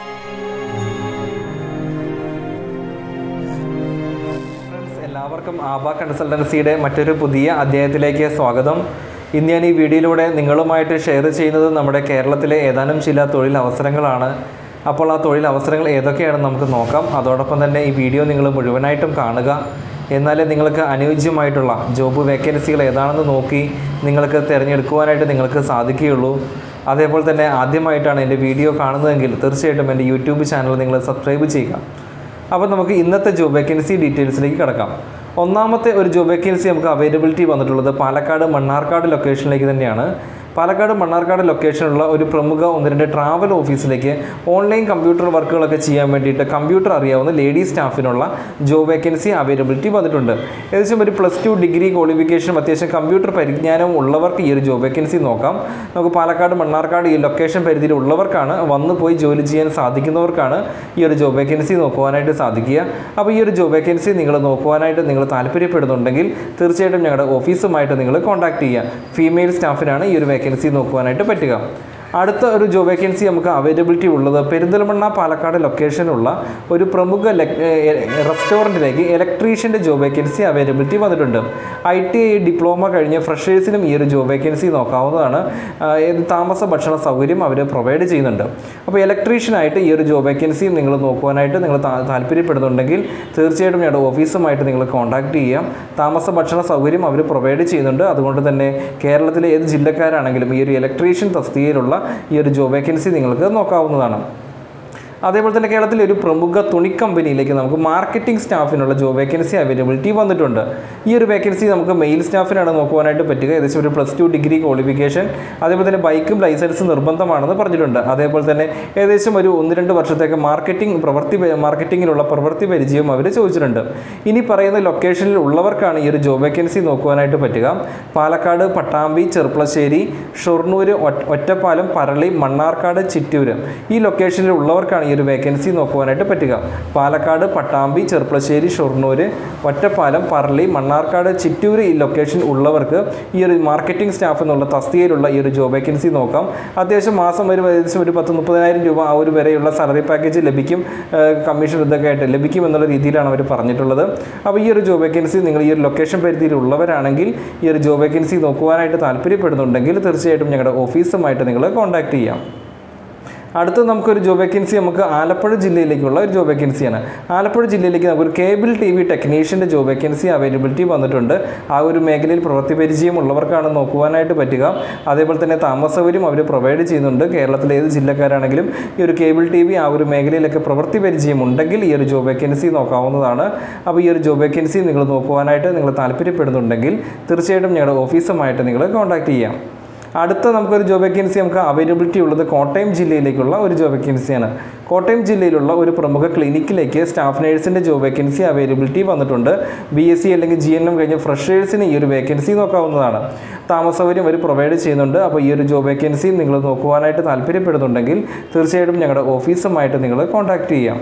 friends എല്ലാവർക്കും ആബ കൺസൾട്ടൻസിയുടെ മറ്റൊരു പുതിയ അധ്യായത്തിലേക്ക് സ്വാഗതം ഇന്ന് ഞാൻ ഈ വീഡിയോയിലൂടെ നിങ്ങളുമായിട്ട് ഷെയർ ചെയ്യുന്നത് നമ്മുടെ കേരളത്തിലെ ഏതാനും ചില തൊഴിൽ അവസരങ്ങളാണ് അപ്പോൾ ആ തൊഴിൽ അവസരങ്ങൾ ഏതൊക്കെയാണെന്ന് നമുക്ക് നോക്കാം അതോടൊപ്പം തന്നെ ഈ വീഡിയോ നിങ്ങൾ മുഴുവനായിട്ടും കാണുക എന്നാലേ നിങ്ങൾക്ക് അനുയോജ്യമായിട്ടുള്ള ജോബ് വേക്കൻസികൾ ഏതാണെന്ന് നോക്കി നിങ്ങൾക്ക് തിരഞ്ഞെടുക്കുവാനായിട്ട് നിങ്ങൾക്ക് സാധിക്കുകയുള്ളൂ അതേപോലെ തന്നെ ആദ്യമായിട്ടാണ് എൻ്റെ വീഡിയോ കാണുന്നതെങ്കിൽ തീർച്ചയായിട്ടും എൻ്റെ യൂട്യൂബ് ചാനൽ നിങ്ങൾ സബ്സ്ക്രൈബ് ചെയ്യുക അപ്പോൾ നമുക്ക് ഇന്നത്തെ ജോബ് വേക്കൻസി ഡീറ്റെയിൽസിലേക്ക് കിടക്കാം ഒന്നാമത്തെ ഒരു ജോബ് വേക്കൻസി നമുക്ക് അവൈലബിലിറ്റി വന്നിട്ടുള്ളത് പാലക്കാട് മണ്ണാർക്കാട് ലൊക്കേഷനിലേക്ക് തന്നെയാണ് പാലക്കാട് മണ്ണാർക്കാട് ലൊക്കേഷനിലുള്ള ഒരു പ്രമുഖ ഒന്ന് രണ്ട് ട്രാവൽ ഓഫീസിലേക്ക് ഓൺലൈൻ കമ്പ്യൂട്ടർ വർക്കുകളൊക്കെ ചെയ്യാൻ വേണ്ടിയിട്ട് കമ്പ്യൂട്ടർ അറിയാവുന്ന ലേഡി സ്റ്റാഫിനുള്ള ജോബ് വേക്കൻസി അവൈലബിലിറ്റി വന്നിട്ടുണ്ട് ഏകദേശം ഒരു പ്ലസ് ടു ഡിഗ്രി ക്വാളിഫിക്കേഷനും അത്യാവശ്യം കമ്പ്യൂട്ടർ പരിജ്ഞാനവും ഉള്ളവർക്ക് ഈ ഒരു ജോബ് വേക്കൻസി നോക്കാം നമുക്ക് പാലക്കാട് മണ്ണാർക്കാട് ഈ ലൊക്കേഷൻ പരിധിയിൽ ഉള്ളവർക്കാണ് വന്നു പോയി ജോലി ചെയ്യാൻ സാധിക്കുന്നവർക്കാണ് ഈ ഒരു ജോബ് വേക്കൻസി നോക്കുവാനായിട്ട് സാധിക്കുക അപ്പോൾ ഈ ഒരു ജോബ് വേക്കൻസി നിങ്ങൾ നോക്കുവാനായിട്ട് നിങ്ങൾ താല്പര്യപ്പെടുന്നുണ്ടെങ്കിൽ തീർച്ചയായിട്ടും ഞങ്ങളുടെ ഓഫീസുമായിട്ട് നിങ്ങൾ കോൺടാക്ട് ചെയ്യുക ഫീമെയിൽ സ്റ്റാഫിനാണ് ഈ ഒരു വേക്കൻസി നോക്കുവാനായിട്ട് പറ്റുക അടുത്ത ഒരു ജോബ് വേക്കൻസി നമുക്ക് അവൈലബിലിറ്റി ഉള്ളത് പെരിന്തൽമണ്ണ പാലക്കാട് ലൊക്കേഷനുള്ള ഒരു പ്രമുഖ റെസ്റ്റോറൻറ്റിലേക്ക് ഇലക്ട്രീഷ്യൻ്റെ ജോബ് വേക്കൻസി അവൈലബിലിറ്റി വന്നിട്ടുണ്ട് ഐ ടി ഐ ഡിപ്ലോമ കഴിഞ്ഞ ഫ്രഷേഴ്സിനും ഈ ഒരു ജോബ് വേക്കൻസി നോക്കാവുന്നതാണ് ആ, ഏത് താമസ ഭക്ഷണ സൗകര്യം അവർ പ്രൊവൈഡ് ചെയ്യുന്നുണ്ട് അപ്പോൾ ഇലക്ട്രീഷ്യനായിട്ട് ഈ ഒരു ജോബ് വേക്കൻസി നിങ്ങൾ നോക്കുവാനായിട്ട് നിങ്ങൾ താ- താല്പര്യപ്പെടുന്നുണ്ടെങ്കിൽ തീർച്ചയായിട്ടും ഞങ്ങളുടെ ഓഫീസുമായിട്ട് നിങ്ങൾ കോൺടാക്ട് ചെയ്യാം താമസ ഭക്ഷണ സൗകര്യം അവർ പ്രൊവൈഡ് ചെയ്യുന്നുണ്ട് അതുകൊണ്ട് തന്നെ കേരളത്തിലെ ഏത് ജില്ലക്കാരാണെങ്കിലും ഈ ഒരു ഇലക്ട്രീഷ്യൻ തസ്തികയിലുള്ള ഈ ഒരു ജോബ് വേക്കൻസി നിങ്ങൾക്ക് നോക്കാവുന്നതാണ് അതേപോലെ തന്നെ കേരളത്തിലെ ഒരു പ്രമുഖ തുണി കമ്പനിയിലേക്ക് നമുക്ക് മാർക്കറ്റിംഗ് സ്റ്റാഫിനുള്ള ജോബ് വേക്കൻസി അവൈലബിലിറ്റി വന്നിട്ടുണ്ട് ഈ ഒരു വേക്കൻസി നമുക്ക് മെയിൽ സ്റ്റാഫിനാണ് നോക്കുവാനായിട്ട് പറ്റുക ഏകദേശം ഒരു പ്ലസ് ടു ഡിഗ്രി ക്വാളിഫിക്കേഷൻ അതേപോലെ തന്നെ ബൈക്കും ലൈസൻസ് നിർബന്ധമാണെന്ന് പറഞ്ഞിട്ടുണ്ട് അതേപോലെ തന്നെ ഏകദേശം ഒരു ഒന്ന് രണ്ട് വർഷത്തേക്ക് മാർക്കറ്റിംഗ് പ്രവൃത്തി മാർക്കറ്റിങ്ങിലുള്ള പ്രവൃത്തി പരിചയം അവർ ചോദിച്ചിട്ടുണ്ട് ഇനി പറയുന്ന ലൊക്കേഷനിൽ ഉള്ളവർക്കാണ് ഈ ഒരു ജോബ് വേക്കൻസി നോക്കുവാനായിട്ട് പറ്റുക പാലക്കാട് പട്ടാമ്പി ചെർപ്പളശ്ശേരി ഷൊർണൂർ ഒറ്റ- ഒറ്റപ്പാലം പരളി മണ്ണാർക്കാട് ചിറ്റൂര് ഈ ലൊക്കേഷനിൽ ഉള്ളവർക്കാണ് ഈ ഒരു വേക്കൻസി നോക്കുവാനായിട്ട് പറ്റുക പാലക്കാട് പട്ടാമ്പി ചെർപ്പളശ്ശേരി ഷൊർണൂർ ഒറ്റപ്പാലം പറളി മണ്ണാർക്കാട് ചിറ്റൂർ ഈ ലൊക്കേഷൻ ഉള്ളവർക്ക് ഈ ഒരു മാർക്കറ്റിംഗ് സ്റ്റാഫ് എന്നുള്ള തസ്തികയിലുള്ള ഈ ഒരു ജോബ് വേക്കൻസി നോക്കാം അത്യാവശ്യം മാസം ഒരു ഏകദേശം ഒരു പത്ത് മുപ്പതിനായിരം രൂപ ആ ഒരു വരെയുള്ള സാലറി പാക്കേജ് ലഭിക്കും ഏഹ് കമ്മീഷൻ ഇതൊക്കെ ആയിട്ട് ലഭിക്കും എന്നുള്ള രീതിയിലാണ് അവർ പറഞ്ഞിട്ടുള്ളത് അപ്പോൾ ഈ ഒരു ജോബ് വേക്കൻസി നിങ്ങൾ ഈ ഒരു ലൊക്കേഷൻ പരിധിയിൽ ഉള്ളവരാണെങ്കിൽ ഈ ഒരു ജോബ് വേക്കൻസി നോക്കുവാനായിട്ട് താല്പര്യപ്പെടുന്നുണ്ടെങ്കിൽ തീർച്ചയായിട്ടും ഞങ്ങളുടെ ഓഫീസുമായിട്ട് നിങ്ങൾ കോൺടാക്ട് ചെയ്യാം അടുത്ത നമുക്കൊരു ജോബ് വേക്കൻസി നമുക്ക് ആലപ്പുഴ ജില്ലയിലേക്കുള്ള ഒരു ജോബ് വേക്കൻസിയാണ് ആലപ്പുഴ ജില്ലയിലേക്ക് നമുക്കൊരു കേബിൾ ടി വി ടെക്നീഷ്യൻ്റെ ജോബ് വേക്കൻസി അവൈലബിലിറ്റി വന്നിട്ടുണ്ട് ആ ഒരു മേഖലയിൽ പ്രവൃത്തി പരിചയം ഉള്ളവർക്കാണ് നോക്കുവാനായിട്ട് പറ്റുക അതേപോലെ തന്നെ താമസ സൗകര്യം അവർ പ്രൊവൈഡ് ചെയ്യുന്നുണ്ട് കേരളത്തിലെ ഏത് ജില്ലക്കാരാണെങ്കിലും ഈ ഒരു കേബിൾ ടി വി ആ ഒരു മേഖലയിലൊക്കെ പ്രവൃത്തി പരിചയം ഉണ്ടെങ്കിൽ ഈ ഒരു ജോബ് വേക്കൻസി നോക്കാവുന്നതാണ് അപ്പോൾ ഈ ഒരു ജോബ് വേക്കൻസി നിങ്ങൾ നോക്കുവാനായിട്ട് നിങ്ങൾ താല്പര്യപ്പെടുന്നുണ്ടെങ്കിൽ തീർച്ചയായിട്ടും ഞങ്ങളുടെ ഓഫീസുമായിട്ട് നിങ്ങൾ കോൺടാക്ട് ചെയ്യാം അടുത്ത നമുക്കൊരു ജോബ് വേക്കൻസി നമുക്ക് അവൈലബിലിറ്റി ഉള്ളത് കോട്ടയം ജില്ലയിലേക്കുള്ള ഒരു ജോബ് വേക്കൻസിയാണ് കോട്ടയം ജില്ലയിലുള്ള ഒരു പ്രമുഖ ക്ലിനിക്കിലേക്ക് സ്റ്റാഫ് നേഴ്സിൻ്റെ ജോബ് വേക്കൻസി അവൈലബിലിറ്റി വന്നിട്ടുണ്ട് ബി എസ് സി അല്ലെങ്കിൽ ജി എൻ എം കഴിഞ്ഞ ഫ്രഷേഴ്സിന് ഈ ഒരു വേക്കൻസി നോക്കാവുന്നതാണ് താമസ സൗകര്യം അവർ പ്രൊവൈഡ് ചെയ്യുന്നുണ്ട് അപ്പോൾ ഈ ഒരു ജോബ് വേക്കൻസി നിങ്ങൾ നോക്കുവാനായിട്ട് താല്പര്യപ്പെടുന്നുണ്ടെങ്കിൽ തീർച്ചയായിട്ടും ഞങ്ങളുടെ ഓഫീസുമായിട്ട് നിങ്ങൾ കോൺടാക്റ്റ് ചെയ്യാം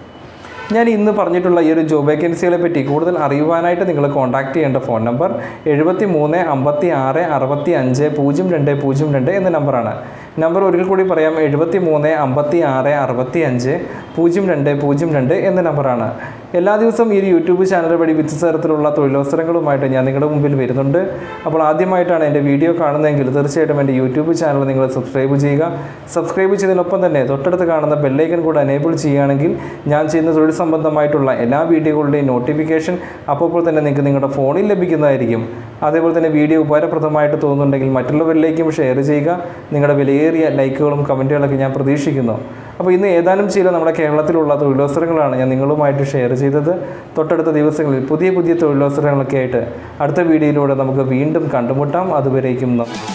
ഞാൻ ഇന്ന് പറഞ്ഞിട്ടുള്ള ഈ ഒരു ജോബ് വേക്കൻസികളെ പറ്റി കൂടുതൽ അറിയുവാനായിട്ട് നിങ്ങൾ കോൺടാക്ട് ചെയ്യേണ്ട ഫോൺ നമ്പർ എഴുപത്തി മൂന്ന് അമ്പത്തി ആറ് അറുപത്തി അഞ്ച് പൂജ്യം രണ്ട് പൂജ്യം രണ്ട് എന്ന നമ്പറാണ് നമ്പർ ഒരിക്കൽ കൂടി പറയാം എഴുപത്തി മൂന്ന് അമ്പത്തി ആറ് അറുപത്തി അഞ്ച് പൂജ്യം രണ്ട് പൂജ്യം രണ്ട് എന്ന നമ്പറാണ് എല്ലാ ദിവസവും ഈ ഒരു യൂട്യൂബ് ചാനൽ വഴി വ്യത്യസ്ത തരത്തിലുള്ള തൊഴിലവസരങ്ങളുമായിട്ട് ഞാൻ നിങ്ങളുടെ മുമ്പിൽ വരുന്നുണ്ട് അപ്പോൾ ആദ്യമായിട്ടാണ് എൻ്റെ വീഡിയോ കാണുന്നതെങ്കിൽ തീർച്ചയായിട്ടും എൻ്റെ യൂട്യൂബ് ചാനൽ നിങ്ങൾ സബ്സ്ക്രൈബ് ചെയ്യുക സബ്സ്ക്രൈബ് ചെയ്തതിനൊപ്പം തന്നെ തൊട്ടടുത്ത് കാണുന്ന ബെല്ലൈക്കൻ കൂടെ എനേബിൾ ചെയ്യുകയാണെങ്കിൽ ഞാൻ ചെയ്യുന്ന തൊഴിൽ സംബന്ധമായിട്ടുള്ള എല്ലാ വീഡിയോകളുടെയും നോട്ടിഫിക്കേഷൻ അപ്പോൾ തന്നെ നിങ്ങൾക്ക് നിങ്ങളുടെ ഫോണിൽ ലഭിക്കുന്നതായിരിക്കും അതേപോലെ തന്നെ വീഡിയോ ഉപകാരപ്രദമായിട്ട് തോന്നുന്നുണ്ടെങ്കിൽ മറ്റുള്ളവരിലേക്കും ഷെയർ ചെയ്യുക നിങ്ങളുടെ വിലയേറിയ ലൈക്കുകളും കമൻറ്റുകളൊക്കെ ഞാൻ പ്രതീക്ഷിക്കുന്നു അപ്പോൾ ഇന്ന് ഏതാനും ചില നമ്മുടെ കേരളത്തിലുള്ള തൊഴിലവസരങ്ങളാണ് ഞാൻ നിങ്ങളുമായിട്ട് ഷെയർ ചെയ്തത് തൊട്ടടുത്ത ദിവസങ്ങളിൽ പുതിയ പുതിയ തൊഴിലവസരങ്ങളൊക്കെ ആയിട്ട് അടുത്ത വീഡിയോയിലൂടെ നമുക്ക് വീണ്ടും കണ്ടുമുട്ടാം അതുവരേക്കും നന്ദി